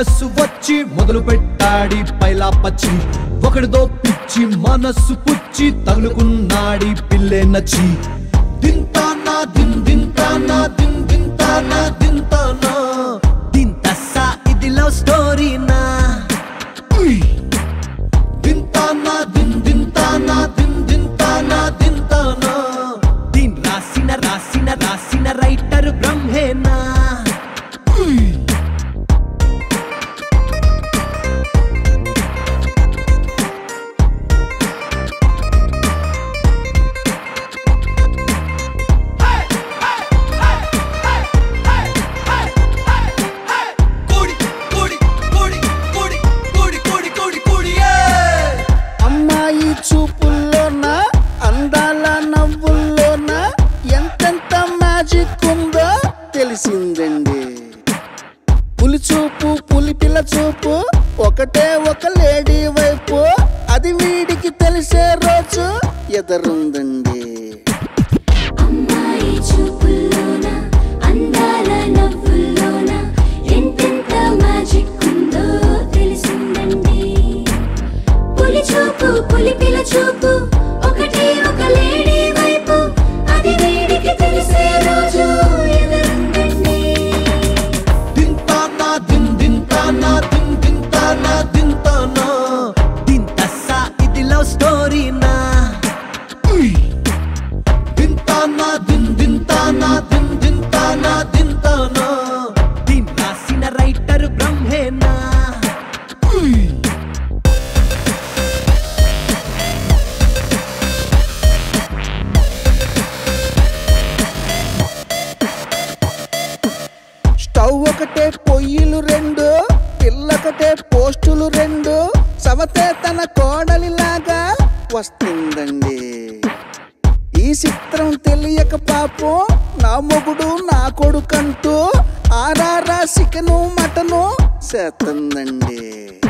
వయస్సు వచ్చి మొదలు పెట్టాడి పైలా పచ్చి ఒకడితో పిచ్చి మనస్సు పుచ్చి తగులుకున్నాడి పిల్లే నచ్చి దింతానా దిన్ దింతానా దిన్ దింతానా దింతానా దింతస్సా ఇది లవ్ స్టోరీనా ఉయ్. దింతానా దిన్ దింతానా దిన్ దింతానా దింతానా దీన్ రాసిన రాసిన రాసిన రైటర్ బ్రహ్మేనా ఉయ్. అమ్మాయి చూపుల్లోన అందాల నవ్వుల్లోన ఎంతెంత మ్యాజిక్ ఉందో తెలిసిందండి పులి చూపు పులి పిల్ల చూపు ఒకటే ఒక లేడీ వైపు అది వీడికి తెలిసే రోజు ఎదురుందండి అమ్మాయి చూపుల్లోన అందాల నవ్వుల్లోన ఎంతెంత మ్యాజిక్ ఉందో తెలిసిందండి పులి చూపు పులి పిల్ల చూపు ఒకటే ఒక లేడీ వైపు అది వేడికి తెలిసే రోజు ఎదురుందండి దింతానా దిన్ దింతానా దిన్ దింతానా దింతానా దింతస్సా ఇది లవ్ స్టోరీనా ఉయ్. దింతానా దిన్ దింతానా దిన్ దింతానా దింతానా దీన్ రాసిన రైటర్ బ్రహ్మేనా ఉయ్. స్టవ్ ఒకటే పొయ్యిలు రెండు పిల్లొకటే పోస్టులు రెండు సవతే తన కోడలిలాగా వస్తుందండి ఈ చిత్రం తెలియక పాపం నా మొగుడు నా కొడుకంటూ ఆరారా చికెను మటను చేస్తుందండి